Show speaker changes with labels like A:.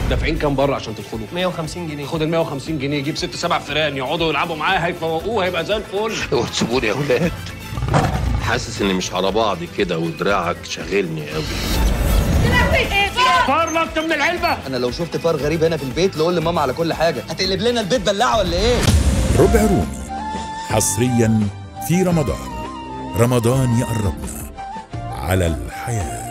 A: دافعين كام بره عشان تدخلوا
B: 150 جنيه
A: خد ال 150 جنيه جيب ست سبع فيران يقعدوا يلعبوا معاه هيفوقوه هيبقى زي الفل
C: اوعوا تسيبوني يا ولاد حاسس اني مش على بعضي كده ودراعك شاغلني قوي
A: فار انت من العلبه
D: انا لو شفت فار غريب هنا في البيت لقول لماما على كل حاجه هتقلب لنا البيت بلاعه ولا ايه
E: ربع رومي حصريا في رمضان رمضان يقربنا على الحياه